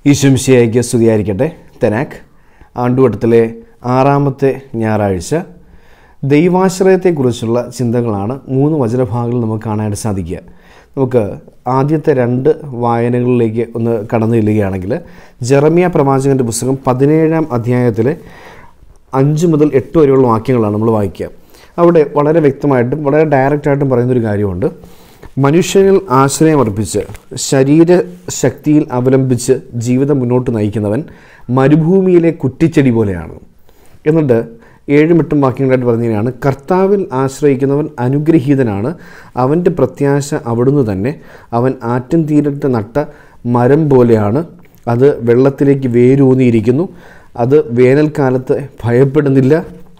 ഈശംശിയായിക്ക് സ്തുതിയായിരിക്കട്ടെ തെനാക്ക് ആണ്ടുവട്ടത്തിലെ ആറാമത്തെ ഞായറാഴ്ച ദൈവാശ്രയത്തെക്കുറിച്ചുള്ള ചിന്തകളാണ് മൂന്ന് വചനഭാഗങ്ങളിൽ നമുക്ക് കാണാനായിട്ട് സാധിക്കുക നമുക്ക് ആദ്യത്തെ രണ്ട് വായനകളിലേക്ക് ഒന്ന് കടന്നു ചെല്ലുകയാണെങ്കിൽ ജെറമിയ പ്രവാചകൻ്റെ പുസ്തകം പതിനേഴാം അധ്യായത്തിലെ അഞ്ച് മുതൽ എട്ട് വരെയുള്ള വാക്യങ്ങളാണ് നമ്മൾ വായിക്കുക അവിടെ വളരെ വ്യക്തമായിട്ടും വളരെ ഡയറക്റ്റായിട്ടും പറയുന്നൊരു കാര്യമുണ്ട് മനുഷ്യനിൽ ആശ്രയമർപ്പിച്ച് ശരീരശക്തിയിൽ അവലംബിച്ച് ജീവിതം മുന്നോട്ട് നയിക്കുന്നവൻ മരുഭൂമിയിലെ കുറ്റിച്ചെടി പോലെയാണ് എന്നിട്ട് ഏഴും എട്ടും വാക്യങ്ങളായിട്ട് പറഞ്ഞതാണ് കർത്താവിൽ ആശ്രയിക്കുന്നവൻ അനുഗ്രഹീതനാണ് അവൻ്റെ പ്രത്യാശ അവിടുന്ന് തന്നെ അവൻ ആറ്റം തീരത്ത് നട്ട മരം പോലെയാണ് അത് വെള്ളത്തിലേക്ക് വേരൂന്നിയിരിക്കുന്നു അത് വേനൽക്കാലത്ത് ഭയപ്പെടുന്നില്ല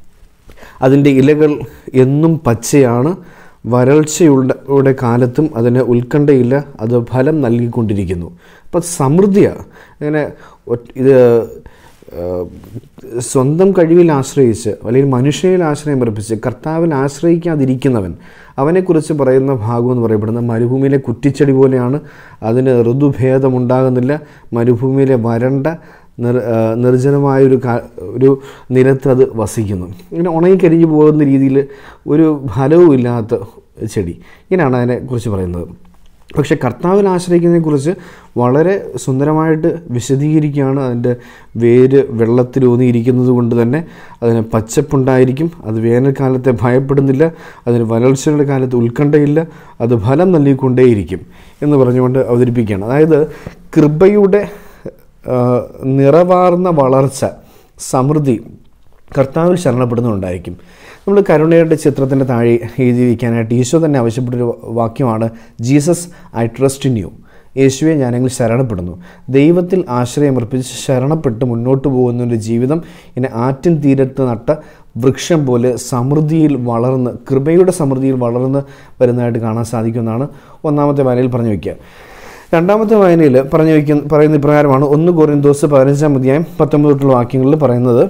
അതിൻ്റെ ഇലകൾ എന്നും പച്ചയാണ് വരൾച്ചയുടെ കാലത്തും അതിന് ഉത്കണ്ഠയില്ല അത് ഫലം നൽകിക്കൊണ്ടിരിക്കുന്നു അപ്പം സമൃദ്ധിയാണ് അങ്ങനെ ഒറ്റ- ഇത് ഏഹ്, സ്വന്തം കഴിവിൽ ആശ്രയിച്ച് അല്ലെങ്കിൽ മനുഷ്യയിൽ ആശ്രയം അർപ്പിച്ച് കർത്താവിൽ ആശ്രയിക്കാതിരിക്കുന്നവൻ അവനെക്കുറിച്ച് പറയുന്ന ഭാഗം എന്ന് പറയപ്പെടുന്ന മരുഭൂമിയിലെ കുറ്റിച്ചെടി പോലെയാണ് അതിന് ഋതുഭേദമുണ്ടാകുന്നില്ല മരുഭൂമിയിലെ വരണ്ട നിർ ആ, നിർജ്ജനമായൊരു കാ ഒരു നിലത്ത് അത് വസിക്കുന്നു ഇങ്ങനെ ഉണങ്ങിക്കരിഞ്ഞു പോകുന്ന രീതിയിൽ ഒരു ഫലവും ഇല്ലാത്ത ചെടി ഇങ്ങനെയാണ് അതിനെക്കുറിച്ച് പറയുന്നത് പക്ഷേ കർത്താവിൽ ആശ്രയിക്കുന്നതിനെക്കുറിച്ച് വളരെ സുന്ദരമായിട്ട് വിശദീകരിക്കുകയാണ് അതിൻ്റെ വേര് വെള്ളത്തിലൂന്നിയിരിക്കുന്നത് കൊണ്ട് തന്നെ അതിന് പച്ചപ്പുണ്ടായിരിക്കും അത് വേനൽക്കാലത്തെ ഭയപ്പെടുന്നില്ല അതിന് വരൾച്ചയുടെ കാലത്ത് ഉത്കണ്ഠയില്ല അത് ഫലം നൽകിക്കൊണ്ടേയിരിക്കും എന്ന് പറഞ്ഞുകൊണ്ട് അവതരിപ്പിക്കുകയാണ് അതായത് കൃപയുടെ ആ, നിറവാർന്ന വളർച്ച സമൃദ്ധി കർത്താവിൽ ശരണപ്പെടുന്നുണ്ടായിരിക്കും നമ്മൾ കരുണയുടെ ചിത്രത്തിൻ്റെ താഴെ എഴുതി വയ്ക്കാനായിട്ട് ഈശോ തന്നെ ആവശ്യപ്പെട്ടൊരു വാക്യമാണ് Jesus I trust in you യേശുവെ ഞാനെങ്കിൽ ശരണപ്പെടുന്നു ദൈവത്തിൽ ആശ്രയമർപ്പിച്ച് ശരണപ്പെട്ട് മുന്നോട്ട് പോകുന്ന ഒരു ജീവിതം ഇങ്ങനെ ആറ്റിൻ തീരത്ത് നട്ട വൃക്ഷം പോലെ സമൃദ്ധിയിൽ വളർന്ന് കൃപയുടെ സമൃദ്ധിയിൽ വളർന്ന് വരുന്നതായിട്ട് കാണാൻ സാധിക്കുമെന്നാണ് ഒന്നാമത്തെ വരയിൽ പറഞ്ഞു വയ്ക്കുക രണ്ടാമത്തെ വായനയിൽ പറഞ്ഞു വയ്ക്കുന്ന പറയുന്ന ഇപ്രകാരമാണ് ഒന്ന് കോറിന്തോസ് പതിനഞ്ചാം അധ്യായം പത്തൊമ്പത് തൊട്ടുള്ള വാക്യങ്ങളിൽ പറയുന്നത്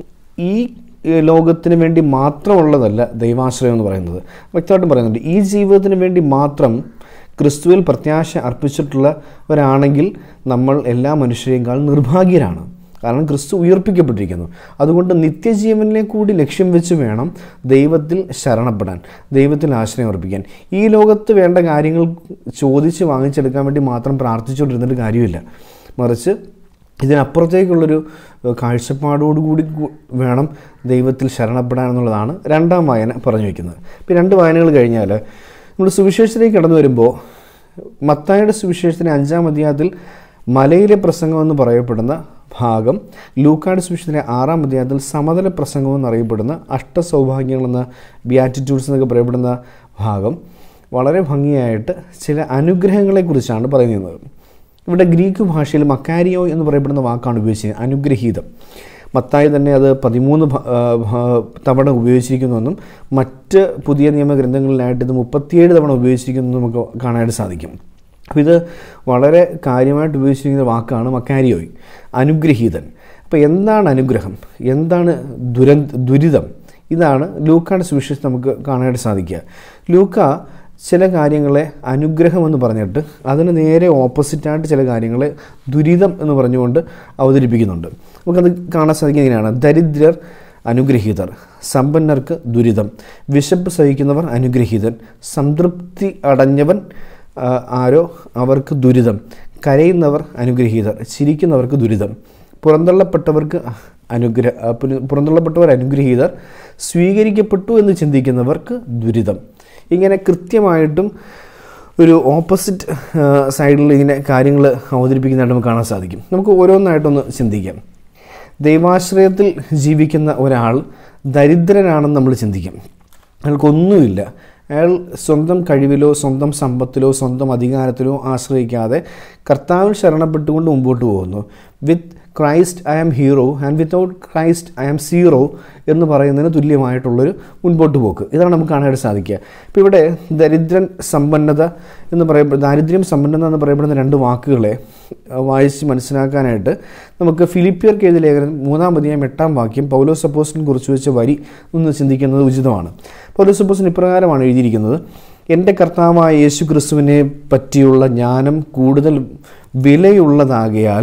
ഈ ഏഹ്, ലോകത്തിന് വേണ്ടി മാത്രമുള്ളതല്ല ദൈവാശ്രയം എന്ന് പറയുന്നത് വ്യക്തമായിട്ടും പറയുന്നുണ്ട് ഈ ജീവിതത്തിന് വേണ്ടി മാത്രം ക്രിസ്തുവിൽ പ്രത്യാശ അർപ്പിച്ചിട്ടുള്ളവരാണെങ്കിൽ നമ്മൾ എല്ലാ മനുഷ്യരെക്കാൾ നിർഭാഗ്യരാണ് കാരണം ക്രിസ്തു ഉയർപ്പിക്കപ്പെട്ടിരിക്കുന്നു അതുകൊണ്ട് നിത്യജീവനിലെ കൂടി ലക്ഷ്യം വെച്ച് വേണം ദൈവത്തിൽ ശരണപ്പെടാൻ ദൈവത്തിൽ ആശ്രയം അർപ്പിക്കാൻ ഈ ലോകത്ത് വേണ്ട കാര്യങ്ങൾ ചോദിച്ച് വാങ്ങിച്ചെടുക്കാൻ വേണ്ടി മാത്രം പ്രാർത്ഥിച്ചുകൊണ്ടിരുന്നിട്ട് കാര്യമില്ല മറിച്ച് ഇതിനപ്പുറത്തേക്കുള്ളൊരു ഏഹ്, കാഴ്ചപ്പാടോടുകൂടി കു- വേണം ദൈവത്തിൽ ശരണപ്പെടാൻ എന്നുള്ളതാണ് രണ്ടാം വായന പറഞ്ഞു വയ്ക്കുന്നത് ഇപ്പോൾ രണ്ട് വായനകൾ കഴിഞ്ഞാൽ നമ്മൾ സുവിശേഷത്തിലേക്ക് കടന്നു വരുമ്പോൾ മത്തായുടെ സുവിശേഷത്തിൻ്റെ അഞ്ചാം അധ്യായത്തിൽ മലയിലെ പ്രസംഗം എന്ന് പറയപ്പെടുന്ന ഭാഗം ലൂക്കാട് സുവിശേഷത്തിൻ്റെ ആറാം അധ്യായത്തിൽ സമതല പ്രസംഗം എന്നറിയപ്പെടുന്ന അഷ്ടസൗഭാഗ്യങ്ങളെന്ന ബിയാറ്റിറ്റ്യൂഡ്സ് എന്നൊക്കെ പറയപ്പെടുന്ന ഭാഗം വളരെ ഭംഗിയായിട്ട് ചില അനുഗ്രഹങ്ങളെക്കുറിച്ചാണ് പറയുന്നത് ഇവിടെ ഗ്രീക്ക് ഭാഷയിൽ മക്കാരിയോ എന്ന് പറയപ്പെടുന്ന വാക്കാണ് ഉപയോഗിച്ചത് അനുഗ്രഹീതം മത്തായി തന്നെ അത് പതിമൂന്ന് ഭ- ആ, ഭ- തവണ ഉപയോഗിച്ചിരിക്കുന്നുവെന്നും മറ്റ് പുതിയ നിയമഗ്രന്ഥങ്ങളിലായിട്ട് ഇത് മുപ്പത്തിയേഴ് തവണ ഉപയോഗിച്ചിരിക്കുന്നു നമുക്ക് കാണാനായിട്ട് സാധിക്കും അപ്പോൾ ഇത് വളരെ കാര്യമായിട്ട് ഉപയോഗിച്ചിരിക്കുന്ന വാക്കാണ് മക്കാരിയോയ് അനുഗ്രഹീതൻ അപ്പോൾ എന്താണ് അനുഗ്രഹം എന്താണ് ദുരന്ത ദുരിതം ഇതാണ് ലൂക്കായുടെ സുവിശേഷം നമുക്ക് കാണാനായിട്ട് സാധിക്കുക ലൂക്ക ചില കാര്യങ്ങളെ അനുഗ്രഹം എന്ന് പറഞ്ഞിട്ട് അതിന് നേരെ ഓപ്പോസിറ്റായിട്ട് ചില കാര്യങ്ങളെ ദുരിതം എന്ന് പറഞ്ഞുകൊണ്ട് അവതരിപ്പിക്കുന്നുണ്ട് നമുക്കത് കാണാൻ സാധിക്കുന്നത് ഇങ്ങനെയാണ് ദരിദ്രർ അനുഗ്രഹീതർ സമ്പന്നർക്ക് ദുരിതം വിശപ്പ് സഹിക്കുന്നവർ അനുഗ്രഹീതൻ സംതൃപ്തി അടഞ്ഞവൻ ആ, ആരോ അവർക്ക് ദുരിതം കരയുന്നവർ അനുഗ്രഹീതർ ചിരിക്കുന്നവർക്ക് ദുരിതം പുറന്തള്ളപ്പെട്ടവർക്ക് അനുഗ്രഹ ആ, പുര- പുറന്തള്ളപ്പെട്ടവർ അനുഗ്രഹീതർ സ്വീകരിക്കപ്പെട്ടു എന്ന് ചിന്തിക്കുന്നവർക്ക് ദുരിതം ഇങ്ങനെ കൃത്യമായിട്ടും ഒരു ഓപ്പോസിറ്റ് സൈഡിൽ ഇങ്ങനെ കാര്യങ്ങൾ അവതരിപ്പിക്കുന്നതായിട്ട് നമുക്ക് കാണാൻ സാധിക്കും നമുക്ക് ഓരോന്നായിട്ടൊന്ന് ചിന്തിക്കാം ദൈവാശ്രയത്തിൽ ജീവിക്കുന്ന ഒരാൾ ദരിദ്രനാണെന്ന് നമ്മൾ ചിന്തിക്കും അയാൾക്കൊന്നുമില്ല അയാൾ സ്വന്തം കഴിവിലോ സ്വന്തം സമ്പത്തിലോ സ്വന്തം അധികാരത്തിലോ ആശ്രയിക്കാതെ കർത്താവിൽ ശരണപ്പെട്ടുകൊണ്ട് മുമ്പോട്ട് പോകുന്നു with Christ I am hero and without Christ I am zero എന്ന് പറയുന്നതിന് തുല്യമായിട്ടുള്ളൊരു മുൻപോട്ട് പോക്ക് ഇതാണ് നമുക്ക് കാണാനായിട്ട് സാധിക്കുക ഇപ്പോൾ ഇവിടെ ദരിദ്രൻ സമ്പന്നത എന്ന് പറയപ്പെടുന്ന ദാരിദ്ര്യം സമ്പന്നത എന്ന് പറയപ്പെടുന്ന രണ്ട് വാക്കുകളെ ആ, വായിച്ച് മനസ്സിലാക്കാനായിട്ട് നമുക്ക് ഫിലിപ്പിയർക്ക് എഴുതിയ ലേഖനം മൂന്നാം അധികം എട്ടാം വാക്യം പൗലോ സപ്പോസിനെ കുറിച്ച് വെച്ച വരി ഒന്ന് ചിന്തിക്കുന്നത് ഉചിതമാണ് പൗലോ സപ്പോസിന് ഇപ്രകാരമാണ് എഴുതിയിരിക്കുന്നത് എൻ്റെ കർത്താവായ യേശു ക്രിസ്തുവിനെ പറ്റിയുള്ള ജ്ഞാനം കൂടുതൽ വിലയുള്ളതാകയാൽ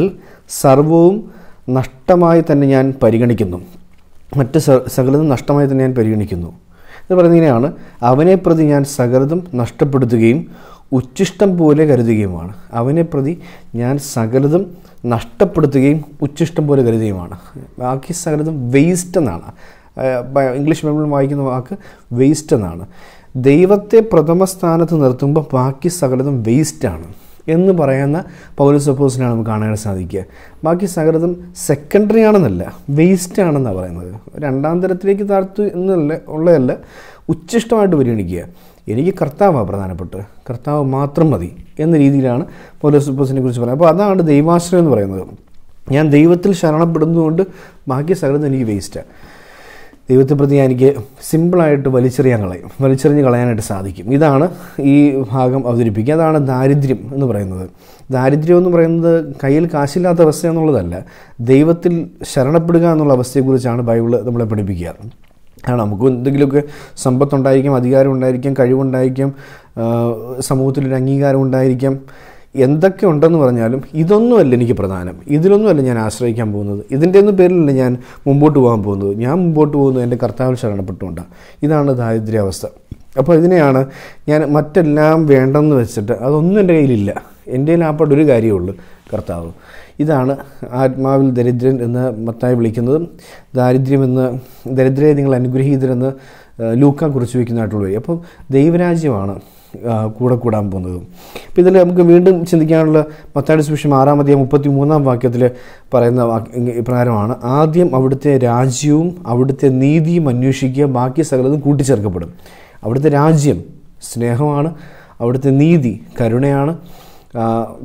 സർവവും നഷ്ടമായി തന്നെ ഞാൻ പരിഗണിക്കുന്നു മറ്റ് സ- സകലതും നഷ്ടമായി തന്നെ ഞാൻ പരിഗണിക്കുന്നു എന്ന് പറയുന്നതിനെയാണ് അവനെ പ്രതി ഞാൻ സകലതും നഷ്ടപ്പെടുത്തുകയും ഉച്ഛിഷ്ടം പോലെ കരുതുകയുമാണ് അവനെ പ്രതി ഞാൻ സകലതും നഷ്ടപ്പെടുത്തുകയും ഉച്ഛിഷ്ടം പോലെ കരുതുകയുമാണ് ബാക്കി സകലതും വേസ്റ്റ് എന്നാണ് ആ, ബ- ഇംഗ്ലീഷ് ബൈബിളിൽ വായിക്കുന്ന വാക്ക് വേസ്റ്റ് എന്നാണ് ദൈവത്തെ പ്രഥമ സ്ഥാനത്ത് നിർത്തുമ്പോൾ ബാക്കി സകലതും വേസ്റ്റാണ് എന്ന് പറയുന്ന പൗരസ് സപ്പോസിനാണ് നമുക്ക് കാണാൻ സാധിക്കുക ബാക്കി സകലതും സെക്കൻഡറി ആണെന്നല്ല വേസ്റ്റ് ആണെന്നാണ് പറയുന്നത് രണ്ടാം തരത്തിലേക്ക് താഴ്ത്തു എന്നല്ല ഉള്ളതല്ല ഉച്ഛിഷ്ടമായിട്ട് പരിഗണിക്കുക എനിക്ക് കർത്താവാണ് പ്രധാനപ്പെട്ട് കർത്താവ് മാത്രം മതി എന്ന രീതിയിലാണ് പൗരസ് സപ്പോസിനെ കുറിച്ച് പറയുന്നത് അപ്പോൾ അതാണ് ദൈവാശ്രയം എന്ന് പറയുന്നത് ഞാൻ ദൈവത്തിൽ ശരണപ്പെടുന്നതുകൊണ്ട് ബാക്കി സകലതും എനിക്ക് വേസ്റ്റാണ് ദൈവത്തെ പ്രതി എനിക്ക് സിമ്പിളായിട്ട് വലിച്ചെറിയാൻ കളയും വലിച്ചെറിഞ്ഞ് കളയാനായിട്ട് സാധിക്കും ഇതാണ് ഈ ഭാഗം അവതരിപ്പിക്കുക അതാണ് ദാരിദ്ര്യം എന്ന് പറയുന്നത് ദാരിദ്ര്യം എന്ന് പറയുന്നത് കയ്യിൽ കാശില്ലാത്ത അവസ്ഥ എന്നുള്ളതല്ല ദൈവത്തിൽ ശരണപ്പെടുക എന്നുള്ള അവസ്ഥയെക്കുറിച്ചാണ് ബൈബിൾ നമ്മളെ പഠിപ്പിക്കുക കാരണം നമുക്ക് എന്തെങ്കിലുമൊക്കെ സമ്പത്തുണ്ടായിരിക്കാം അധികാരം ഉണ്ടായിരിക്കാം കഴിവുണ്ടായിരിക്കാം ആ, സമൂഹത്തിലൊരു അംഗീകാരം ഉണ്ടായിരിക്കാം എന്തൊക്കെ ഉണ്ടെന്ന് പറഞ്ഞാലും ഇതൊന്നുമല്ല എനിക്ക് പ്രധാനം ഇതിലൊന്നുമല്ല ഞാൻ ആശ്രയിക്കാൻ പോകുന്നത് ഇതിൻ്റെ ഒന്നും പേരിലല്ല ഞാൻ മുമ്പോട്ട് പോകാൻ പോകുന്നത് ഞാൻ മുമ്പോട്ട് പോകുന്നത് എൻ്റെ കർത്താവിൽ ശരണപ്പെട്ടുകൊണ്ടാണ് ഇതാണ് ദാരിദ്ര്യാവസ്ഥ അപ്പോൾ ഇതിനെയാണ് ഞാൻ മറ്റെല്ലാം വേണ്ടെന്ന് വെച്ചിട്ട് അതൊന്നും എൻ്റെ കയ്യിലില്ല എൻ്റെ ലാപ്പാട് ഒരു കാര്യമേ ഉള്ളൂ കർത്താവ് ഇതാണ് ആത്മാവിൽ ദരിദ്രൻ എന്ന് മത്തായി വിളിക്കുന്നതും ദാരിദ്ര്യമെന്ന് ദരിദ്രരെ നിങ്ങൾ അനുഗ്രഹീതരെന്ന് ആ, ലൂക്ക കുറിച്ച് വയ്ക്കുന്നതായിട്ടുള്ള വഴി അപ്പം ദൈവരാജ്യമാണ് ആ, കൂടെ കൂടാൻ പോകുന്നത് അപ്പോൾ ഇതിൽ നമുക്ക് വീണ്ടും ചിന്തിക്കാനുള്ള മത്താടി സുവിശേഷം ആറാമത്തെ മുപ്പത്തി മൂന്നാം വാക്യത്തിൽ പറയുന്ന വാക്യ ഇങ്ങ- ഇപ്രകാരമാണ് ആദ്യം അവിടുത്തെ രാജ്യവും അവിടുത്തെ നീതിയും അന്വേഷിക്കുക ബാക്കി സകലതും കൂട്ടിച്ചേർക്കപ്പെടും അവിടുത്തെ രാജ്യം സ്നേഹമാണ് അവിടുത്തെ നീതി കരുണയാണ് ആ,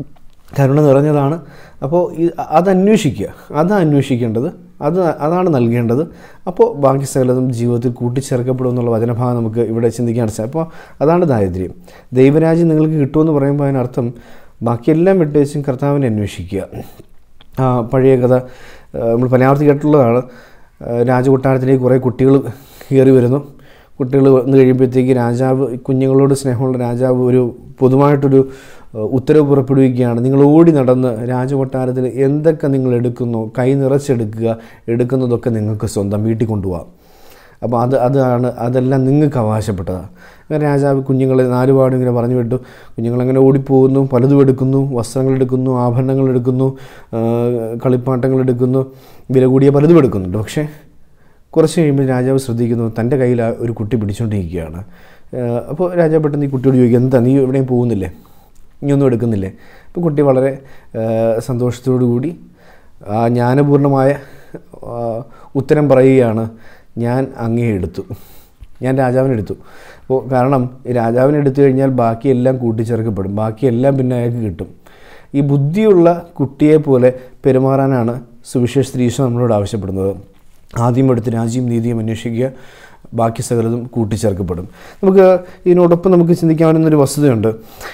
കരുണ നിറഞ്ഞതാണ് അപ്പോൾ ഈ അത് അന്വേഷിക്കുക അതാണ് അന്വേഷിക്കേണ്ടത് അത് അതാണ് നൽകേണ്ടത് അപ്പോൾ ബാക്കി സകലതും ജീവിതത്തിൽ കൂട്ടിച്ചേർക്കപ്പെടും എന്നുള്ള വചനഭാഗം നമുക്ക് ഇവിടെ ചിന്തിക്കാൻ സാധിക്കും അപ്പോൾ അതാണ് ദാരിദ്ര്യം ദൈവരാജ്യം നിങ്ങൾക്ക് കിട്ടുമെന്ന് പറയുമ്പോൾ അതിനർത്ഥം ബാക്കിയെല്ലാം വിട്ടേച്ചും കർത്താവിനെ അന്വേഷിക്കുക ആ, പഴയ കഥ ആ, നമ്മൾ പലയാവർത്തി കേട്ടിട്ടുള്ളതാണ് ആ, രാജകൊട്ടാരത്തിലേക്ക് കുറേ കുട്ടികൾ കയറി വരുന്നു കുട്ടികൾ വന്നു കഴിയുമ്പോഴത്തേക്ക് രാജാവ് കുഞ്ഞുങ്ങളോട് സ്നേഹമുള്ള രാജാവ് ഒരു പൊതുവായിട്ടൊരു ഏഹ്, ഉത്തരവ് പുറപ്പെടുവിക്കുകയാണ് നിങ്ങൾ ഓടി നടന്ന് രാജകൊട്ടാരത്തിൽ എന്തൊക്കെ നിങ്ങൾ എടുക്കുന്നു കൈ നിറച്ചെടുക്കുക എടുക്കുന്നതൊക്കെ നിങ്ങൾക്ക് സ്വന്തം വീട്ടിൽ കൊണ്ടുപോകാം അപ്പോൾ അത് അതാണ് അതെല്ലാം നിങ്ങൾക്ക് അവകാശപ്പെട്ടതാണ് അങ്ങനെ രാജാവ് കുഞ്ഞുങ്ങളെ നാലുപാടും ഇങ്ങനെ പറഞ്ഞു വിട്ടു കുഞ്ഞുങ്ങളങ്ങനെ ഓടിപ്പോകുന്നു പലതും എടുക്കുന്നു വസ്ത്രങ്ങൾ എടുക്കുന്നു ആഭരണങ്ങൾ എടുക്കുന്നു ആ, കളിപ്പാട്ടങ്ങൾ എടുക്കുന്നു വില കൂടിയ പലതും എടുക്കുന്നുണ്ട് പക്ഷേ കുറച്ച് കഴിയുമ്പോൾ രാജാവ് ശ്രദ്ധിക്കുന്നു തൻ്റെ കയ്യിൽ ആ ഒരു കുട്ടി പിടിച്ചുകൊണ്ടിരിക്കുകയാണ് ഏഹ് അപ്പോൾ രാജാവ് പെട്ടെന്ന് ഈ കുട്ടിയോട് ചോദിക്കും എന്താ നീ എവിടെയും പോകുന്നില്ലേ നീ ഒന്നും എടുക്കുന്നില്ലേ അപ്പോൾ കുട്ടി വളരെ ഏഹ് സന്തോഷത്തോടു കൂടി ആ ജ്ഞാനപൂർണമായ ആ, ഉത്തരം പറയുകയാണ് ഞാൻ അങ്ങേ എടുത്തു ഞാൻ രാജാവിനെ എടുത്തു അപ്പോൾ കാരണം ഈ രാജാവിനെ എടുത്തു കഴിഞ്ഞാൽ ബാക്കിയെല്ലാം കൂട്ടിച്ചേർക്കപ്പെടും ബാക്കിയെല്ലാം പിന്നെ അയാൾക്ക് കിട്ടും ഈ ബുദ്ധിയുള്ള കുട്ടിയെ പോലെ പെരുമാറാനാണ് സുവിശേഷ സ്ത്രീശോ നമ്മളോട് ആവശ്യപ്പെടുന്നത് ആദ്യം എടുത്ത് രാജ്യം നീതിയും അന്വേഷിക്കുക ബാക്കി സകലതും കൂട്ടിച്ചേർക്കപ്പെടും നമുക്ക് ഇതിനോടൊപ്പം നമുക്ക് ചിന്തിക്കാവുന്നൊരു വസ്തുതയുണ്ട്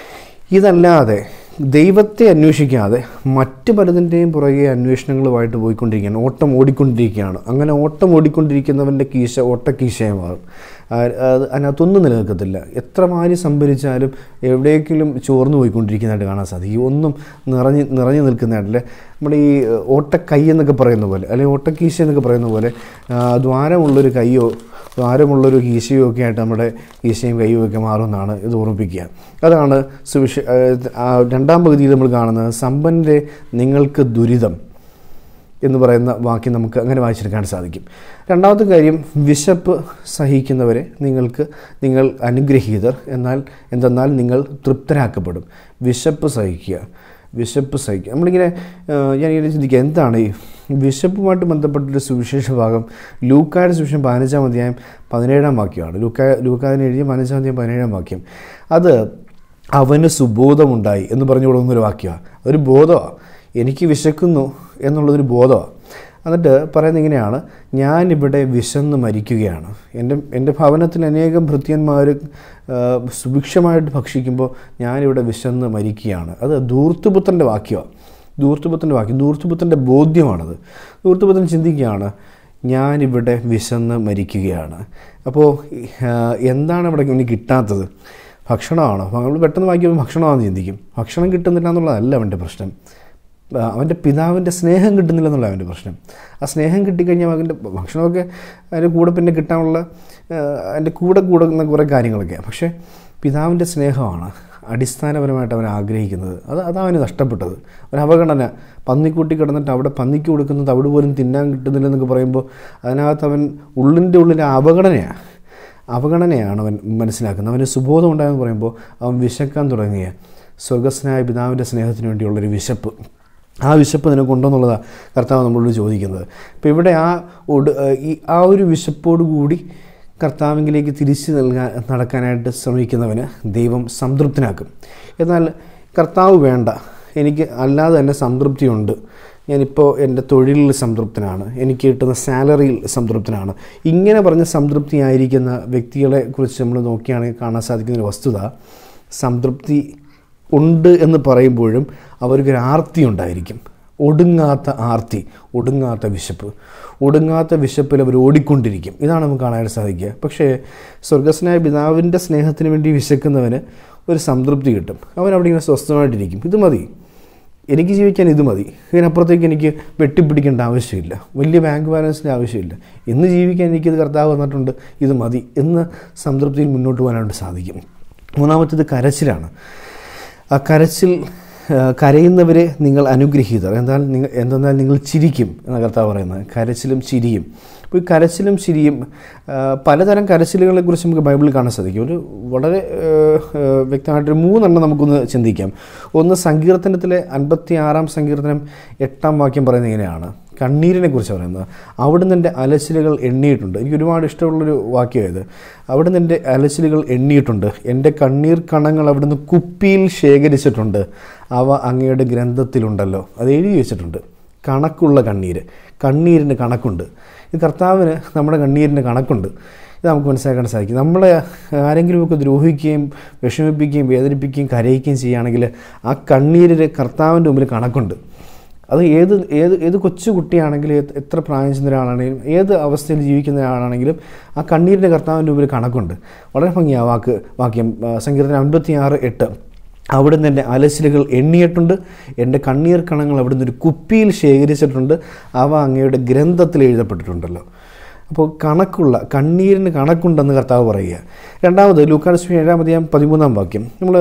ഇതല്ലാതെ ദൈവത്തെ അന്വേഷിക്കാതെ മറ്റ് പലതിൻ്റെയും പുറകെ അന്വേഷണങ്ങളുമായിട്ട് പോയിക്കൊണ്ടിരിക്കുകയാണ് ഓട്ടം ഓടിക്കൊണ്ടിരിക്കുകയാണ് അങ്ങനെ ഓട്ടം ഓടിക്കൊണ്ടിരിക്കുന്നവൻ്റെ കീശ ഓട്ടക്കീശയെ മാറും ആ, അത് അതിനകത്തൊന്നും നിലനിൽക്കത്തില്ല എത്ര മാരി സംഭരിച്ചാലും എവിടേക്കെങ്കിലും ചോർന്നു പോയിക്കൊണ്ടിരിക്കുന്നതായിട്ട് കാണാൻ സാധിക്കും ഒന്നും നിറഞ്ഞ് നിറഞ്ഞു നിൽക്കുന്നതായിട്ടില്ല നമ്മുടെ ഈ ഓട്ടക്കൈ എന്നൊക്കെ പറയുന്ന പോലെ അല്ലെങ്കിൽ ഓട്ടക്കീശ എന്നൊക്കെ പറയുന്ന പോലെ ആ, ദ്വാരമുള്ളൊരു കൈയോ ദ്വാരമുള്ളൊരു കീശയോ ഒക്കെ ആയിട്ട് നമ്മുടെ കീശയും കൈയും ഒക്കെ മാറുമെന്നാണ് ഇത് ഓർമ്മിപ്പിക്കുക അതാണ് സുവിശ ആ, രണ്ടാം പകുതിയിൽ നമ്മൾ കാണുന്നത് സമ്പന്നരെ നിങ്ങൾക്ക് ദുരിതം എന്ന് പറയുന്ന വാക്യം നമുക്ക് അങ്ങനെ വായിച്ചെടുക്കാൻ സാധിക്കും രണ്ടാമത്തെ കാര്യം വിശപ്പ് സഹിക്കുന്നവരെ നിങ്ങൾക്ക് നിങ്ങൾ അനുഗ്രഹീതർ എന്നാൽ എന്തെന്നാൽ നിങ്ങൾ തൃപ്തരാക്കപ്പെടും വിശപ്പ് സഹിക്കുക വിശപ്പ് സഹിക്കുക നമ്മളിങ്ങനെ ആ, ഞാനിങ്ങനെ ചിന്തിക്കുക എന്താണ് ഈ വിശപ്പുമായിട്ട് ബന്ധപ്പെട്ടൊരു സുവിശേഷ ഭാഗം ലൂക്കായുടെ സുവിശേഷം പതിനഞ്ചാം അധ്യായം പതിനേഴാം വാക്യമാണ് ലൂക്ക ലൂക്കാതിന് എഴുതിയ പതിനഞ്ചാം അധ്യായം പതിനേഴാം വാക്യം അത് അവന് സുബോധമുണ്ടായി എന്ന് പറഞ്ഞു കൊടുക്കുന്നൊരു വാക്യമാണ് ഒരു ബോധമാണ് എനിക്ക് വിശക്കുന്നു എന്നുള്ളതൊരു ബോധമാണ് എന്നിട്ട് പറയുന്നത് ഇങ്ങനെയാണ് ഞാനിവിടെ വിശന്ന് മരിക്കുകയാണ് എൻ്റെ എൻ്റെ ഭവനത്തിൽ അനേകം ഭൃത്യന്മാർ സുഭിക്ഷമായിട്ട് ഭക്ഷിക്കുമ്പോൾ ഞാനിവിടെ വിശന്ന് മരിക്കുകയാണ് അത് ധൂർത്തുപുത്രൻ്റെ വാക്യമാണ് ധൂർത്തുപുത്രൻ്റെ വാക്യം ധൂർത്തുപുത്രൻ്റെ ബോധ്യമാണത് ധൂർത്തുപുത്രൻ ചിന്തിക്കുകയാണ് ഞാനിവിടെ വിശന്ന് മരിക്കുകയാണ് അപ്പോൾ ആ, എന്താണ് ഇവിടെ ഇനി കിട്ടാത്തത് ഭക്ഷണമാണോ നമ്മൾ പെട്ടെന്ന് വായിക്കുമ്പോൾ ഭക്ഷണമാണെന്ന് ചിന്തിക്കും ഭക്ഷണം കിട്ടുന്നില്ല എന്നുള്ളതല്ല അവൻ്റെ പ്രശ്നം ആ, അവൻ്റെ പിതാവിൻ്റെ സ്നേഹം കിട്ടുന്നില്ല എന്നുള്ള അവൻ്റെ പ്രശ്നം ആ സ്നേഹം കിട്ടിക്കഴിഞ്ഞാൽ അവൻ്റെ ഭക്ഷണമൊക്കെ അതിൻ്റെ കൂടെ പിന്നെ കിട്ടാനുള്ള ആ, അതിൻ്റെ കൂടെ കൂടുന്ന കുറേ കാര്യങ്ങളൊക്കെയാണ് പക്ഷേ പിതാവിൻ്റെ സ്നേഹമാണ് അടിസ്ഥാനപരമായിട്ട് അവൻ ആഗ്രഹിക്കുന്നത് അത് അതവന് നഷ്ടപ്പെട്ടത് ഒരു അവഗണന പന്നിക്കൂട്ടി കിടന്നിട്ട് അവിടെ പന്നിക്ക് കൊടുക്കുന്നത് അവിടെ പോലും തിന്നാൻ കിട്ടുന്നില്ലെന്നൊക്കെ പറയുമ്പോൾ അതിനകത്ത് അവൻ ഉള്ളിൻ്റെ ഉള്ളിലെ അവഗണനയാണ് അവഗണനയാണ് അവൻ മനസ്സിലാക്കുന്നത് അവന് സുബോധം ഉണ്ടായെന്ന് പറയുമ്പോൾ അവൻ വിശക്കാൻ തുടങ്ങിയ സ്വർഗസ്നായ പിതാവിൻ്റെ സ്നേഹത്തിന് വേണ്ടിയുള്ളൊരു വിശപ്പ് ആ വിശപ്പ് നിനക്ക് ഉണ്ടോയെന്നുള്ളതാണ് കർത്താവ് നമ്മളോട് ചോദിക്കുന്നത് അപ്പോൾ ഇവിടെ ആ ഒട് ഈ ആ ഒരു വിശപ്പോട് കൂടി കർത്താവിങ്കിലേക്ക് തിരിച്ചു നൽകാൻ നടക്കാനായിട്ട് ശ്രമിക്കുന്നവന് ദൈവം സംതൃപ്തനാക്കും എന്നാൽ കർത്താവ് വേണ്ട എനിക്ക് അല്ലാതെ തന്നെ സംതൃപ്തിയുണ്ട് ഞാനിപ്പോൾ എൻ്റെ തൊഴിലിൽ സംതൃപ്തനാണ് എനിക്ക് കിട്ടുന്ന സാലറിയിൽ സംതൃപ്തനാണ് ഇങ്ങനെ പറഞ്ഞ് സംതൃപ്തിയായിരിക്കുന്ന വ്യക്തികളെ കുറിച്ച് നമ്മൾ നോക്കുകയാണെങ്കിൽ കാണാൻ സാധിക്കുന്ന ഒരു വസ്തുത സംതൃപ്തി ഉണ്ട് എന്ന് പറയുമ്പോഴും അവർക്കൊരു ആർത്തി ഉണ്ടായിരിക്കും ഒടുങ്ങാത്ത ആർത്തി ഒടുങ്ങാത്ത വിശപ്പ് ഒടുങ്ങാത്ത വിശപ്പിൽ അവർ ഓടിക്കൊണ്ടിരിക്കും ഇതാണ് നമുക്ക് കാണാനായിട്ട് സാധിക്കുക പക്ഷേ സ്വർഗസ്നായ പിതാവിൻ്റെ സ്നേഹത്തിന് വേണ്ടി വിശക്കുന്നവന് ഒരു സംതൃപ്തി കിട്ടും അവൻ അവിടെ ഇങ്ങനെ സ്വസ്ഥമായിട്ടിരിക്കും ഇത് മതി എനിക്ക് ജീവിക്കാൻ ഇത് മതി ഇതിനപ്പുറത്തേക്ക് എനിക്ക് വെട്ടിപ്പിടിക്കേണ്ട ആവശ്യമില്ല വലിയ ബാങ്ക് ബാലൻസിൻ്റെ ആവശ്യമില്ല ഇന്ന് ജീവിക്കാൻ എനിക്കിത് കർത്താവ് തന്നിട്ടുണ്ട് ഇത് മതി എന്ന് സംതൃപ്തിയിൽ മുന്നോട്ട് പോകാനായിട്ട് സാധിക്കും മൂന്നാമത്തേത് കരച്ചിലാണ് ആ കരച്ചിൽ ആ, കരയുന്നവരെ നിങ്ങൾ അനുഗ്രഹീതർ എന്നാൽ നിങ്ങൾ എന്തെന്നാൽ നിങ്ങൾ ചിരിക്കും എന്ന കർത്താവ് പറയുന്നത് കരച്ചിലും ചിരിയും അപ്പോൾ ഈ കരച്ചിലും ചിരിയും ആ, പലതരം കരച്ചിലുകളെ കുറിച്ച് നമുക്ക് ബൈബിളിൽ കാണാൻ സാധിക്കും ഒരു വളരെ ആ, ആ, വ്യക്തമായിട്ടൊരു മൂന്നെണ്ണം നമുക്കൊന്ന് ചിന്തിക്കാം ഒന്ന് സങ്കീർത്തനത്തിലെ അൻപത്തി ആറാം സങ്കീർത്തനം എട്ടാം വാക്യം പറയുന്നത് ഇങ്ങനെയാണ് കണ്ണീരിനെ കുറിച്ച് പറയുന്നത് അവിടുന്ന് എൻ്റെ അലച്ചിലുകൾ എണ്ണിയിട്ടുണ്ട് എനിക്ക് ഒരുപാട് ഇഷ്ടമുള്ളൊരു വാക്യമായത് അവിടുന്ന് എൻ്റെ അലച്ചിലുകൾ എണ്ണിയിട്ടുണ്ട് എൻ്റെ കണ്ണീർ കണങ്ങൾ അവിടുന്ന് കുപ്പിയിൽ ശേഖരിച്ചിട്ടുണ്ട് അവ അങ്ങയുടെ ഗ്രന്ഥത്തിലുണ്ടല്ലോ അത് എഴുതി വെച്ചിട്ടുണ്ട് കണക്കുള്ള കണ്ണീര് കണ്ണീരിന് കണക്കുണ്ട് ഇത് കർത്താവിന് നമ്മുടെ കണ്ണീരിന് കണക്കുണ്ട് ഇത് നമുക്ക് മനസ്സിലാക്കാൻ സാധിക്കും നമ്മളെ ആരെങ്കിലുമൊക്കെ ദ്രോഹിക്കുകയും വിഷമിപ്പിക്കുകയും വേദനിപ്പിക്കുകയും കരയിക്കുകയും ചെയ്യുകയാണെങ്കിൽ ആ കണ്ണീരിന് കർത്താവിൻ്റെ മുമ്പിൽ കണക്കുണ്ട് അത് ഏത് ഏത് ഏത് കൊച്ചു കുട്ടിയാണെങ്കിലും ഏത് എത്ര പ്രായം ചെന്ന ഒരാളാണെങ്കിലും ഏത് അവസ്ഥയിൽ ജീവിക്കുന്ന ഒരാളാണെങ്കിലും ആ കണ്ണീരിൻ്റെ കർത്താവിൻ്റെ മുമ്പിൽ കണക്കുണ്ട് വളരെ ഭംഗിയാ വാക്ക് വാക്യം ആ, സങ്കീർത്തനം അൻപത്തി ആറ് എട്ട് അവിടുന്ന് എൻ്റെ അലച്ചിലുകൾ എണ്ണിയിട്ടുണ്ട് എൻ്റെ കണ്ണീർ കണങ്ങൾ അവിടുന്ന് ഒരു കുപ്പിയിൽ ശേഖരിച്ചിട്ടുണ്ട് അവ അങ്ങയുടെ ഗ്രന്ഥത്തിൽ എഴുതപ്പെട്ടിട്ടുണ്ടല്ലോ അപ്പോൾ കണക്കുള്ള കണ്ണീരിന് കണക്കുണ്ടെന്ന് കർത്താവ് പറയുക രണ്ടാമത് ലൂക്കാസ് ഏഴാമതിയാം പതിമൂന്നാം വാക്യം നമ്മൾ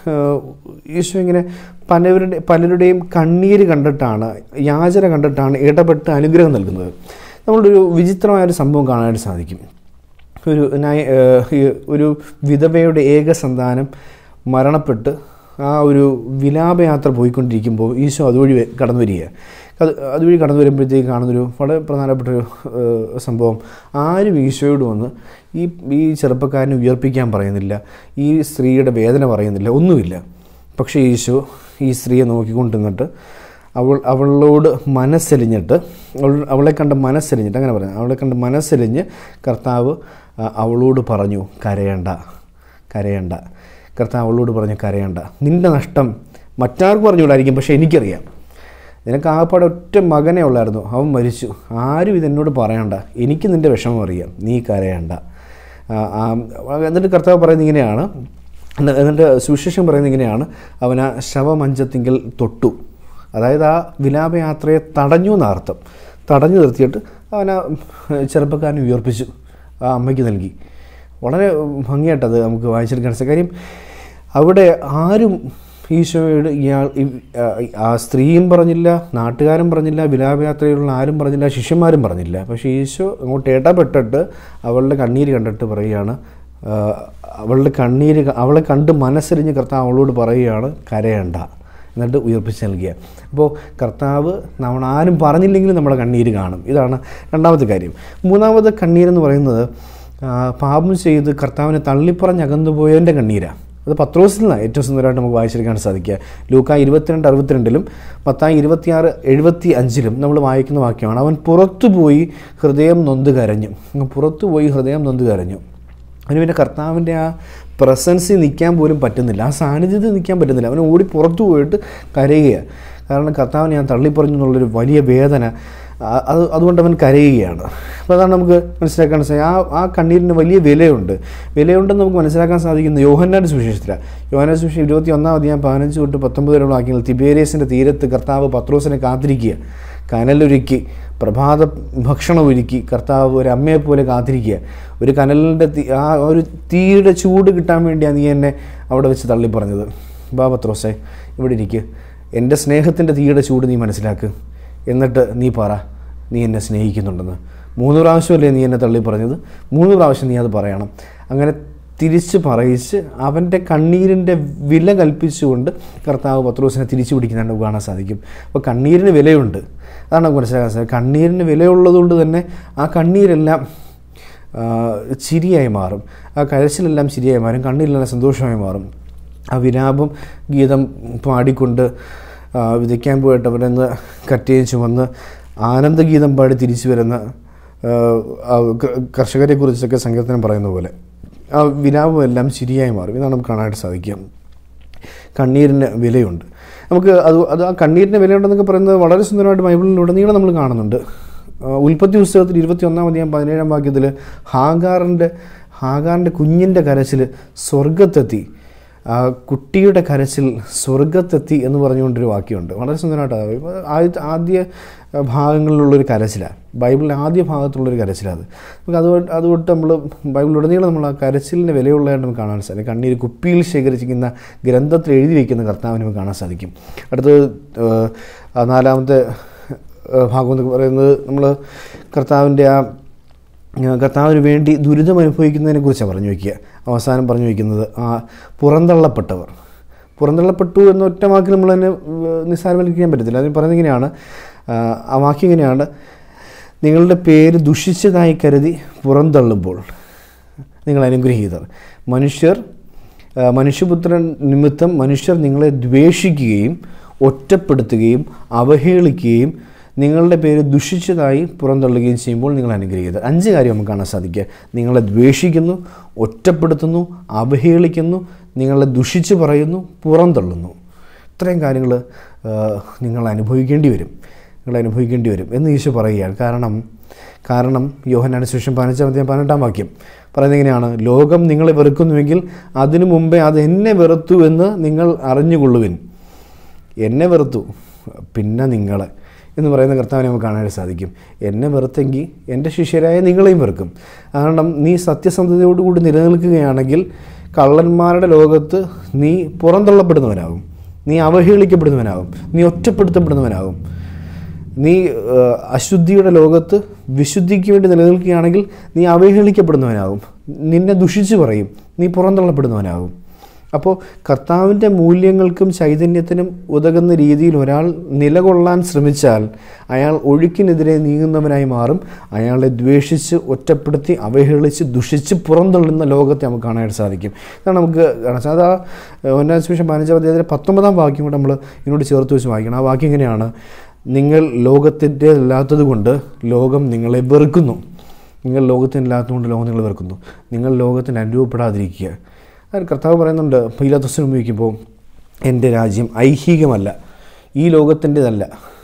ഈശോ ഇങ്ങനെ പലവരുടെ പലരുടെയും കണ്ണീര് കണ്ടിട്ടാണ് യാചന കണ്ടിട്ടാണ് ഇടപെട്ട് അനുഗ്രഹം നൽകുന്നത് നമ്മളൊരു വിചിത്രമായൊരു സംഭവം കാണാനായിട്ട് സാധിക്കും ഒരു നയ ഏഹ് ഈ ഒരു വിധവയുടെ ഏക സന്താനം മരണപ്പെട്ട് ആ ഒരു വിലാപയാത്ര പോയിക്കൊണ്ടിരിക്കുമ്പോൾ ഈശോ അതുവഴി വ- കടന്നു വരിക അത് അതുവഴി കടന്നു വരുമ്പോഴത്തേക്ക് കാണുന്നൊരു വളരെ പ്രധാനപ്പെട്ട ഒരു ഏഹ് സംഭവം ആരും ഈശോയോട് വന്ന് ഈ ഈ ചെറുപ്പക്കാരനെ ഉയർപ്പിക്കാൻ പറയുന്നില്ല ഈ സ്ത്രീയുടെ വേദന പറയുന്നില്ല ഒന്നുമില്ല പക്ഷേ ഈശോ ഈ സ്ത്രീയെ നോക്കിക്കൊണ്ടിരുന്നിട്ട് അവൾ അവളോട് മനസ്സെലിഞ്ഞിട്ട് അവൾ അവളെ കണ്ട് മനസ്സെലിഞ്ഞിട്ട് അങ്ങനെ പറയാം അവളെ കണ്ട് മനസ്സെലിഞ്ഞ് കർത്താവ് ആ, അവളോട് പറഞ്ഞു കരയണ്ട കരയണ്ട കർത്താവ് അവളോട് പറഞ്ഞു കരയണ്ട നിൻ്റെ നഷ്ടം മറ്റാർക്കും പറഞ്ഞുകൂടായിരിക്കും പക്ഷേ എനിക്കറിയാം നിനക്ക് ആകപ്പാടെ ഒറ്റ മകനേ ഉള്ളായിരുന്നു അവൻ മരിച്ചു ആരും ഇതെന്നോട് പറയണ്ട എനിക്ക് നിൻ്റെ വിഷമം അറിയാം നീ കരയണ്ട ആ, ആ, എന്നിട്ട് കർത്താവ് പറയുന്നത് ഇങ്ങനെയാണ് എന്നി- എന്നിട്ട് സുവിശേഷം പറയുന്നത് ഇങ്ങനെയാണ് അവൻ ആ ശവമഞ്ചത്തിങ്കിൽ തൊട്ടു അതായത് ആ വിലാപയാത്രയെ തടഞ്ഞു എന്നർത്ഥം തടഞ്ഞു നിർത്തിയിട്ട് അവൻ ആ ചെറുപ്പക്കാരനെ ഉയർപ്പിച്ചു ആ അമ്മയ്ക്ക് നൽകി വളരെ ഭംഗിയായിട്ടത് നമുക്ക് വായിച്ചെടുക്കാൻ സാധിക്കും കാര്യം അവിടെ ആരും ഈശോയോട് ഇയാൾ ഈ- ആ- ആ സ്ത്രീയും പറഞ്ഞില്ല നാട്ടുകാരും പറഞ്ഞില്ല വിലാപയാത്രയിലുള്ള ആരും പറഞ്ഞില്ല ശിഷ്യന്മാരും പറഞ്ഞില്ല പക്ഷേ ഈശോ അങ്ങോട്ട് ഇടപെട്ടിട്ട് അവളുടെ കണ്ണീര് കണ്ടിട്ട് പറയുകയാണ് ആ, അവളുടെ കണ്ണീര് ക- അവളെ കണ്ട് മനസ്സരിഞ്ഞ് കർത്താവ് അവളോട് പറയുകയാണ് കരയണ്ട എന്നിട്ട് ഉയർപ്പിച്ച് നൽകിയ അപ്പോൾ കർത്താവ് നമ്മൾ ആരും പറഞ്ഞില്ലെങ്കിലും നമ്മുടെ കണ്ണീര് കാണും ഇതാണ് രണ്ടാമത്തെ കാര്യം മൂന്നാമത്തെ കണ്ണീരെന്ന് പറയുന്നത് ആ, പാപം ചെയ്ത് കർത്താവിനെ തള്ളിപ്പറഞ്ഞകന്നു പോയതിൻ്റെ കണ്ണീരാണ് അത് പത്രോസിൽ നിന്നാണ് ഏറ്റവും സുന്ദരമായിട്ട് നമുക്ക് വായിച്ചെടുക്കാൻ സാധിക്കുക ലൂക്ക ഇരുപത്തിരണ്ട് അറുപത്തിരണ്ടിലും പത്തായി ഇരുപത്തിയാറ് എഴുപത്തി അഞ്ചിലും നമ്മൾ വായിക്കുന്ന വാക്യമാണ് അവൻ പുറത്തുപോയി ഹൃദയം നൊന്ത് കരഞ്ഞു അങ്ങ് പുറത്തുപോയി ഹൃദയം നൊന്ത് കരഞ്ഞു അവന് പിന്നെ കർത്താവിൻ്റെ ആ പ്രസൻസിൽ നിൽക്കാൻ പോലും പറ്റുന്നില്ല ആ സാന്നിധ്യത്തിൽ നിൽക്കാൻ പറ്റുന്നില്ല അവന് ഓടി പുറത്തു പോയിട്ട് കരയുക കാരണം കർത്താവിനെ ഞാൻ തള്ളിപ്പറഞ്ഞു എന്നുള്ളൊരു വലിയ വേദന ആ- അത് അതുകൊണ്ട് അവൻ കരയുകയാണ് അപ്പോൾ അതാണ് നമുക്ക് മനസ്സിലാക്കാൻ സാധിക്കും ആ ആ കണ്ണീരിന് വലിയ വിലയുണ്ട് വിലയുണ്ടെന്ന് നമുക്ക് മനസ്സിലാക്കാൻ സാധിക്കുന്ന യോഹന്നാൻ്റെ സുവിശേഷത്തിലാണ് യോഹന്നാൻ്റെ സുവിശേഷം ഇരുപത്തി ഒന്നാം അധ്യായം പതിനഞ്ച് തൊട്ട് പത്തൊമ്പത് വരെയുള്ള വാക്യങ്ങൾ തിബേരിയസിൻ്റെ തീരത്ത് കർത്താവ് പത്രോസിനെ കാത്തിരിക്കുക കനലൊരുക്കി പ്രഭാത ഭക്ഷണം ഒരുക്കി കർത്താവ് ഒരു അമ്മയെ പോലെ കാത്തിരിക്കുക ഒരു കനലിൻ്റെ തീ ആ ഒരു തീയുടെ ചൂട് കിട്ടാൻ വേണ്ടിയാണ് നീ എന്നെ അവിടെ വെച്ച് തള്ളി പറഞ്ഞത് ബാ പത്രോസേ ഇവിടെ ഇരിക്കുക എൻ്റെ സ്നേഹത്തിൻ്റെ തീയുടെ ചൂട് നീ മനസ്സിലാക്ക് എന്നിട്ട് നീ പറ നീ എന്നെ സ്നേഹിക്കുന്നുണ്ടെന്ന് മൂന്ന് പ്രാവശ്യമല്ലേ നീ എന്നെ തള്ളി പറഞ്ഞത് മൂന്ന് പ്രാവശ്യം നീ അത് പറയണം അങ്ങനെ തിരിച്ച് പറയിച്ച് അവൻ്റെ കണ്ണീരിൻ്റെ വില കൽപ്പിച്ചുകൊണ്ട് കർത്താവ് പത്രോസിനെ തിരിച്ചു പിടിക്കുന്നതാണ് നമുക്ക് കാണാൻ സാധിക്കും അപ്പോൾ കണ്ണീരിന് വിലയുണ്ട് അതാണ് നമുക്ക് മനസ്സിലാക്കാൻ സാധിക്കും കണ്ണീരിന് വിലയുള്ളതുകൊണ്ട് തന്നെ ആ കണ്ണീരെല്ലാം ആ, ചിരിയായി മാറും ആ കരച്ചിലെല്ലാം ചിരിയായി മാറും കണ്ണീരിലെല്ലാം സന്തോഷമായി മാറും ആ വിലാപം ഗീതം പാടിക്കൊണ്ട് ആ, വിതയ്ക്കാൻ പോയിട്ട് അവിടെ നിന്ന് കറ്റയും ചുമന്ന് ആനന്ദഗീതം പാടി തിരിച്ചു വരുന്ന ആ, ആ, ക- കർഷകരെക്കുറിച്ചൊക്കെ സങ്കീർത്തനം പറയുന്ന പോലെ ആ വിലാപം എല്ലാം ചിരിയായി മാറും ഇതാണ് നമുക്ക് കാണാനായിട്ട് സാധിക്കുക കണ്ണീരിന് വിലയുണ്ട് നമുക്ക് അത് അത് ആ കണ്ണീരിന് വിലയുണ്ടെന്നൊക്കെ പറയുന്നത് വളരെ സുന്ദരമായിട്ട് ബൈബിളിലുടനീളം നമ്മൾ കാണുന്നുണ്ട് ആ, ഉൽപ്പത്തി പുസ്തകത്തിൽ ഇരുപത്തി ഒന്നാം അധ്യായം പതിനേഴാം വാക്യത്തിൽ ഹാഗാറിൻ്റെ ഹാഗാറിൻ്റെ കുഞ്ഞിൻ്റെ കരച്ചിൽ സ്വർഗത്തെത്തി ആ കുട്ടിയുടെ കരച്ചിൽ സ്വർഗത്തെത്തി എന്ന് പറഞ്ഞുകൊണ്ടൊരു വാക്യമുണ്ട് വളരെ സുന്ദരമായിട്ട് ആദ്യ ആദ്യ ഭാഗങ്ങളിലുള്ളൊരു കരച്ചിലാണ് ബൈബിളിലെ ആദ്യ ഭാഗത്തുള്ളൊരു കരച്ചിലാണ് അത് നമുക്ക് അതുകൊണ്ട് അതുകൊണ്ട് നമ്മൾ ബൈബിളിലുടനീളം നമ്മൾ ആ കരച്ചിലിൻ്റെ വിലയുള്ളതായിട്ട് നമുക്ക് കാണാൻ സാധിക്കും കണ്ണീര് കുപ്പിയിൽ ശേഖരിച്ചിരിക്കുന്ന ഗ്രന്ഥത്തിൽ എഴുതി വയ്ക്കുന്ന കർത്താവിനെ നമുക്ക് കാണാൻ സാധിക്കും അടുത്തത് ഏഹ്, ആ നാലാമത്തെ ഏഹ്, ഭാഗം എന്നൊക്കെ പറയുന്നത് നമ്മൾ കർത്താവിൻ്റെ ആ ഏഹ് കർത്താവിന് വേണ്ടി ദുരിതം അനുഭവിക്കുന്നതിനെ കുറിച്ചാണ് പറഞ്ഞു വയ്ക്കുക അവസാനം പറഞ്ഞു വയ്ക്കുന്നത് ആ പുറന്തള്ളപ്പെട്ടവർ പുറന്തള്ളപ്പെട്ടു എന്ന ഒറ്റ വാക്കിൽ നമ്മൾ തന്നെ ഏഹ് നിസ്സാരവൽക്കരിക്കാൻ പറ്റത്തില്ല അതിന് പറയുന്നത് ഇങ്ങനെയാണ് ആഹ് ആ വാക്യം ഇങ്ങനെയാണ് നിങ്ങളുടെ പേര് ദുഷിച്ചതായി കരുതി പുറന്തള്ളുമ്പോൾ നിങ്ങൾ അനുഗ്രഹീതർ മനുഷ്യർ ആ, മനുഷ്യപുത്രൻ നിമിത്തം മനുഷ്യർ നിങ്ങളെ ദ്വേഷിക്കുകയും ഒറ്റപ്പെടുത്തുകയും അവഹേളിക്കുകയും നിങ്ങളുടെ പേര് ദുഷിച്ചതായി പുറന്തള്ളുകയും ചെയ്യുമ്പോൾ നിങ്ങൾ അനുഗ്രഹീതർ അഞ്ച് കാര്യം നമുക്ക് കാണാൻ സാധിക്കുക നിങ്ങളെ ദ്വേഷിക്കുന്നു ഒറ്റപ്പെടുത്തുന്നു അവഹേളിക്കുന്നു നിങ്ങളെ ദുഷിച്ച് പറയുന്നു പുറന്തള്ളുന്നു ഇത്രയും കാര്യങ്ങൾ നിങ്ങൾ അനുഭവിക്കേണ്ടി വരും നിങ്ങൾ അനുഭവിക്കേണ്ടി വരും എന്ന് ഈശോ പറയുകയാണ് കാരണം കാരണം യോഹനാണ് ശേഷം പതിനഞ്ചാം അധ്യായം പതിനെട്ടാം വാക്യം പറയുന്നത് എങ്ങനെയാണ് ലോകം നിങ്ങളെ വെറുക്കുന്നുവെങ്കിൽ അതിനു മുമ്പേ അത് എന്നെ വെറുത്തു എന്ന് നിങ്ങൾ അറിഞ്ഞുകൊള്ളുവിൻ എന്നെ വെറുത്തു പിന്നെ നിങ്ങളെ എന്ന് പറയുന്ന കർത്താവിനെ നമുക്ക് കാണാനായിട്ട് സാധിക്കും എന്നെ വെറുത്തെങ്കിൽ എൻ്റെ ശിഷ്യരായ നിങ്ങളെയും വെറുക്കും കാരണം നീ സത്യസന്ധതയോടുകൂടി നിലനിൽക്കുകയാണെങ്കിൽ കള്ളന്മാരുടെ ലോകത്ത് നീ പുറന്തള്ളപ്പെടുന്നവനാകും നീ അവഹേളിക്കപ്പെടുന്നവനാകും നീ ഒറ്റപ്പെടുത്തപ്പെടുന്നവനാകും നീ ആ, അശുദ്ധിയുടെ ലോകത്ത് വിശുദ്ധിക്ക് വേണ്ടി നിലനിൽക്കുകയാണെങ്കിൽ നീ അവഹേളിക്കപ്പെടുന്നവനാകും നിന്നെ ദുഷിച്ചു പറയും നീ പുറന്തള്ളപ്പെടുന്നവനാകും അപ്പോൾ കർത്താവിൻ്റെ മൂല്യങ്ങൾക്കും ചൈതന്യത്തിനും ഉതകുന്ന രീതിയിൽ ഒരാൾ നിലകൊള്ളാൻ ശ്രമിച്ചാൽ അയാൾ ഒഴുക്കിനെതിരെ നീങ്ങുന്നവനായി മാറും അയാളെ ദ്വേഷിച്ച് ഒറ്റപ്പെടുത്തി അവഹേളിച്ച് ദുഷിച്ച് പുറന്തള്ളുന്ന ലോകത്തെ നമുക്ക് കാണാനായിട്ട് സാധിക്കും ഇതാണ് നമുക്ക് കാണാൻ സാധിക്കും അത് ആ ഒന്നാം സുവിശേഷം പതിനഞ്ചാം അധ്യായത്തിലെ പത്തൊമ്പതാം വാക്യം കൂടെ നമ്മൾ ഇതിനോട് ചേർത്ത് വെച്ച് വായിക്കണം ആ വാക്യം ഇങ്ങനെയാണ് നിങ്ങൾ ലോകത്തിൻ്റെതല്ലാത്തത് കൊണ്ട് ലോകം നിങ്ങളെ വെറുക്കുന്നു നിങ്ങൾ ലോകത്തിനല്ലാത്തതുകൊണ്ട് ലോകം നിങ്ങളെ വെറുക്കുന്നു നിങ്ങൾ ലോകത്തിന് അനുരൂപപ്പെടാതിരിക്കുക അത് കർത്താവ് പറയുന്നുണ്ട് പീലാത്തോസിന് ഉപയോഗിക്കുമ്പോൾ എൻ്റെ രാജ്യം ഐഹികമല്ല ഈ ലോകത്തിൻ്റെതല്ല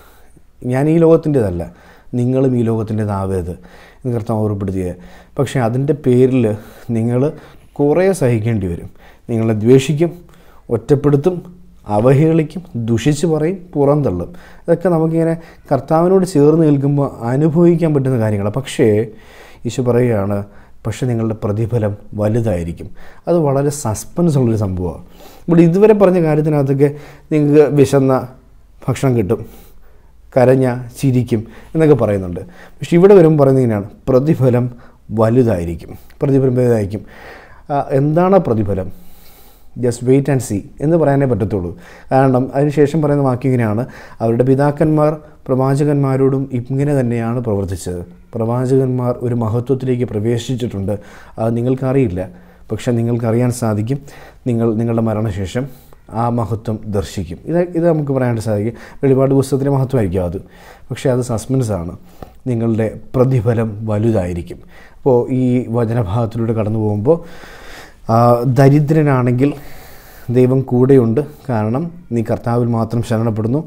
ഞാൻ ഈ ലോകത്തിൻ്റെതല്ല നിങ്ങളും ഈ ലോകത്തിൻ്റെതാവരുത് എന്ന് കർത്താവ് ഓർമ്മപ്പെടുത്തിയ പക്ഷേ അതിൻ്റെ പേരിൽ നിങ്ങൾ കുറേ സഹിക്കേണ്ടി വരും നിങ്ങളെ ദ്വേഷിക്കും ഒറ്റപ്പെടുത്തും അവഹേളിക്കും ദുഷിച്ച് പറയും പുറന്തള്ളും ഇതൊക്കെ നമുക്കിങ്ങനെ കർത്താവിനോട് ചേർന്ന് നിൽക്കുമ്പോൾ അനുഭവിക്കാൻ പറ്റുന്ന കാര്യങ്ങളാണ് പക്ഷേ ഈശോ പറയുകയാണ് പക്ഷേ നിങ്ങളുടെ പ്രതിഫലം വലുതായിരിക്കും അത് വളരെ സസ്പെൻസ് ഉള്ളൊരു സംഭവമാണ് ഇവിടെ ഇതുവരെ പറഞ്ഞ കാര്യത്തിനകത്തൊക്കെ നിങ്ങൾക്ക് വിശന്ന ഭക്ഷണം കിട്ടും കരഞ്ഞ ചിരിക്കും എന്നൊക്കെ പറയുന്നുണ്ട് പക്ഷെ ഇവിടെ വരുമ്പോൾ പറയുന്നത് ഇങ്ങനെയാണ് പ്രതിഫലം വലുതായിരിക്കും പ്രതിഫലം വലുതായിരിക്കും ആ, എന്താണ് ആ പ്രതിഫലം ജസ്റ്റ് വെയിറ്റ് ആൻഡ് സീ എന്ന് പറയാനേ പറ്റത്തുള്ളൂ കാരണം അതിനുശേഷം പറയുന്ന വാക്യം ഇങ്ങനെയാണ് അവരുടെ പിതാക്കന്മാർ പ്രവാചകന്മാരോടും ഇങ്ങനെ തന്നെയാണ് പ്രവർത്തിച്ചത് പ്രവാചകന്മാർ ഒരു മഹത്വത്തിലേക്ക് പ്രവേശിച്ചിട്ടുണ്ട് അത് നിങ്ങൾക്കറിയില്ല പക്ഷെ നിങ്ങൾക്കറിയാൻ സാധിക്കും നിങ്ങൾ നിങ്ങളുടെ മരണശേഷം ആ മഹത്വം ദർശിക്കും ഇത് ഇത് നമുക്ക് പറയാനായിട്ട് സാധിക്കും വെളിപാട് പുസ്തകത്തിൻ്റെ മഹത്വമായിരിക്കും അത് പക്ഷേ അത് സസ്പെൻസ് ആണ് നിങ്ങളുടെ പ്രതിഫലം വലുതായിരിക്കും അപ്പോൾ ഈ വചനഭാഗത്തിലൂടെ കടന്നു പോകുമ്പോൾ ആ, ദരിദ്രനാണെങ്കിൽ ദൈവം കൂടെയുണ്ട് കാരണം നീ കർത്താവിൽ മാത്രം ശരണപ്പെടുന്നു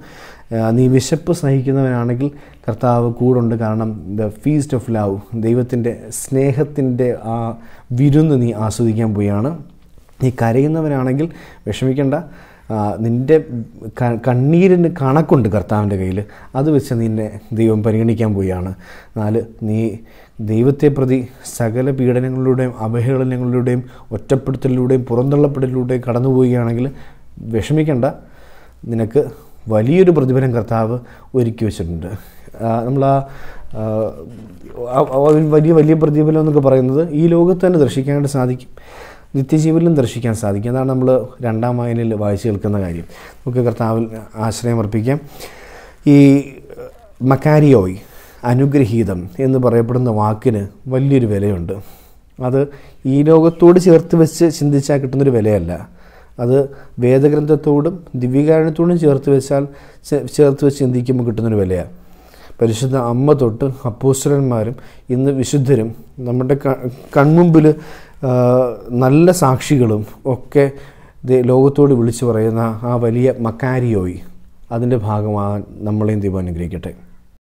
ആ, നീ വിശപ്പ് സഹിക്കുന്നവനാണെങ്കിൽ കർത്താവ് കൂടുണ്ട് കാരണം ദ ഫീസ്റ്റ് ഓഫ് ലവ് ദൈവത്തിൻ്റെ സ്നേഹത്തിൻ്റെ ആ വിരുന്ന് നീ ആസ്വദിക്കാൻ പോവുകയാണ് നീ കരയുന്നവനാണെങ്കിൽ വിഷമിക്കേണ്ട ആ, നിൻ്റെ ക- കണ്ണീരിന് കണക്കുണ്ട് കർത്താവിൻ്റെ കയ്യിൽ അത് വെച്ച് നിന്നെ ദൈവം പരിഗണിക്കാൻ പോവുകയാണ് നാല് നീ ദൈവത്തെ പ്രതി സകല പീഡനങ്ങളിലൂടെയും അവഹേളനങ്ങളിലൂടെയും ഒറ്റപ്പെടുത്തലിലൂടെയും പുറന്തള്ളപ്പെടലിലൂടെയും കടന്നു പോവുകയാണെങ്കിൽ വിഷമിക്കേണ്ട നിനക്ക് വലിയൊരു പ്രതിഫലം കർത്താവ് ഒരുക്കി വെച്ചിട്ടുണ്ട് നമ്മൾ ആ ആ, ആ- ആ ഒരു വലിയ വലിയ പ്രതിഫലം എന്നൊക്കെ പറയുന്നത് ഈ ലോകത്ത് തന്നെ ദർശിക്കാനായിട്ട് സാധിക്കും നിത്യജീവനിലും ദർശിക്കാൻ സാധിക്കും അതാണ് നമ്മൾ രണ്ടാം വായനയിൽ വായിച്ചു കേൾക്കുന്ന കാര്യം നമുക്ക് കർത്താവിൽ ആശ്രയം അർപ്പിക്കാം ഈ മക്കാരിയോയ് അനുഗ്രഹീതം എന്ന് പറയപ്പെടുന്ന വാക്കിന് വലിയൊരു വിലയുണ്ട് അത് ഈ ലോകത്തോട് ചേർത്ത് വെച്ച് ചിന്തിച്ചാൽ കിട്ടുന്നൊരു വിലയല്ല അത് വേദഗ്രന്ഥത്തോടും ദിവ്യകാരണത്തോടും ചേർത്ത് വെച്ചാൽ ചേ- ചേർത്ത് വെച്ച് ചിന്തിക്കുമ്പോൾ കിട്ടുന്നൊരു വിലയാണ് പരിശുദ്ധ അമ്മ തൊട്ട് അപ്പോസ്റ്റലന്മാരും ഇന്ന് വിശുദ്ധരും നമ്മുടെ ക- കൺമുമ്പിൽ ആ, നല്ല സാക്ഷികളും ഒക്കെ ദേ- ലോകത്തോട് വിളിച്ചു പറയുന്ന ആ വലിയ മക്കാരിയോയി അതിൻ്റെ ഭാഗമാകാൻ നമ്മളെയും ദൈവം അനുഗ്രഹിക്കട്ടെ